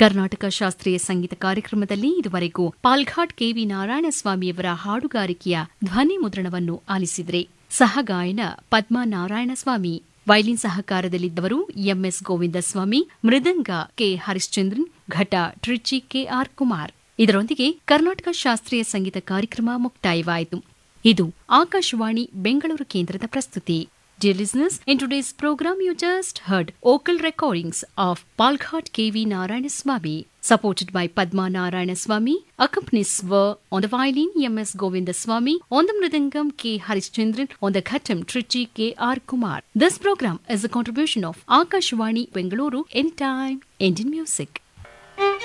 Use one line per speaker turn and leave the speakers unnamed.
ಕರ್ನಾಟಕ ಶಾಸ್ತ್ರೀಯ ಸಂಗೀತ ಕಾರ್ಯಕ್ರಮದಲ್ಲಿ ಇದುವರೆಗೂ ಪಾಲ್ಘಾಟ್ ಕೆವಿ ನಾರಾಯಣಸ್ವಾಮಿಯವರ ಹಾಡುಗಾರಿಕೆಯ ಧ್ವನಿ ಮುದ್ರಣವನ್ನು ಆಲಿಸಿದ್ರೆ ಸಹಗಾಯನ ಪದ್ಮಾ ನಾರಾಯಣಸ್ವಾಮಿ ವೈಲಿನ್ ಸಹಕಾರದಲ್ಲಿದ್ದವರು ಎಂಎಸ್ ಗೋವಿಂದಸ್ವಾಮಿ ಮೃದಂಗ ಕೆ ಹರಿಶ್ಚಂದ್ರನ್ ಘಟ ಟ್ರಿಚಿ ಕೆಆರ್ ಕುಮಾರ್ ಇದರೊಂದಿಗೆ ಕರ್ನಾಟಕ ಶಾಸ್ತ್ರೀಯ ಸಂಗೀತ ಕಾರ್ಯಕ್ರಮ ಮುಕ್ತಾಯವಾಯಿತು ಇದು ಆಕಾಶವಾಣಿ ಬೆಂಗಳೂರು ಕೇಂದ್ರದ ಪ್ರಸ್ತುತಿ Dear listeners, in today's program you just heard vocal recordings of Palghat KV Narayanaswamy, supported by Padma Narayanaswamy, accompanies were on the violin M.S. Govindaswamy, on the mridangam K. Harishchandran, on the khatam Trichy K. R. Kumar. This program is a contribution of Akashwani Bengaluru Anytime Indian Music.